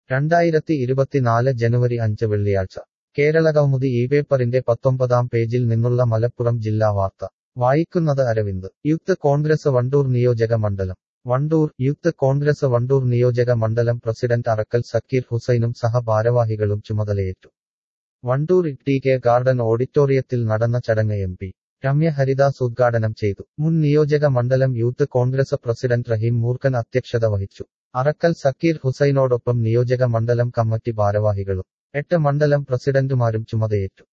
രണ്ടായിരത്തി ഇരുപത്തിനാല് ജനുവരി അഞ്ച് വെള്ളിയാഴ്ച കേരളകൗമുദി ഈ പേപ്പറിന്റെ പത്തൊമ്പതാം പേജിൽ നിന്നുള്ള മലപ്പുറം ജില്ലാ വാർത്ത വായിക്കുന്നത് അരവിന്ദ് യൂത്ത് കോൺഗ്രസ് വണ്ടൂർ നിയോജക മണ്ഡലം വണ്ടൂർ യൂത്ത് കോൺഗ്രസ് വണ്ടൂർ നിയോജക മണ്ഡലം പ്രസിഡന്റ് അറക്കൽ സക്കീർ ഹുസൈനും സഹഭാരവാഹികളും ചുമതലയേറ്റു വണ്ടൂർ ടി കെ ഗാർഡൻ ഓഡിറ്റോറിയത്തിൽ നടന്ന ചടങ്ങ് എം പി രമ്യ ഹരിദാസ് ഉദ്ഘാടനം ചെയ്തു മുൻ നിയോജക മണ്ഡലം യൂത്ത് കോൺഗ്രസ് പ്രസിഡന്റ് റഹീം മൂർഖൻ അധ്യക്ഷത വഹിച്ചു അറക്കൽ സക്കീർ ഹുസൈനോടൊപ്പം നിയോജക മണ്ഡലം കമ്മിറ്റി ഭാരവാഹികളും എട്ട് മണ്ഡലം പ്രസിഡന്റുമാരും ചുമതലയേറ്റു